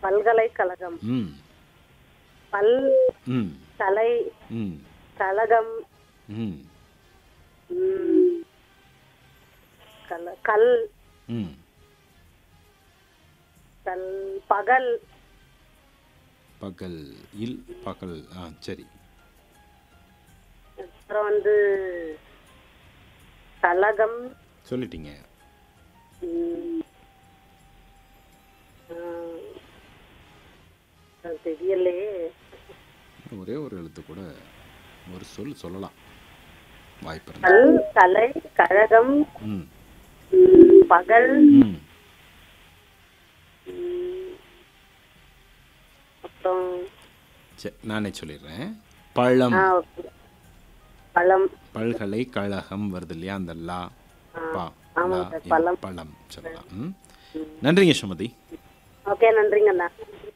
பல்கலைக்கழகம் ம் பல் ம் கலை ம் கழகம் ம் ம், கல- கல் ம் கல் பகல் பகல் இல் பகல் ஆ சரி அப்புறம் வந்து கழகம் சொல்லிட்டீங்க ம், ஆ, அது தெரியலையே ஒரே ஒரு எழுத்து கூட ஒரு சொல் சொல்லலாம் வாய்ப்பு இருக்கு கல் கலை கழகம் ம் ம், பகல் ம் ம், அப்புறம் சரி நானே சொல்லிடுறேன் பழம் ஆ ஓகே பழம் பல்கலைக்கழகம் வருது இல்லையா அந்த லா பா ஆமா லா, சார், இ, பழம். பழம் சொல்லலாம் ம் நன்றிங்க சுமதி ஓகே நன்றிங்கண்ணா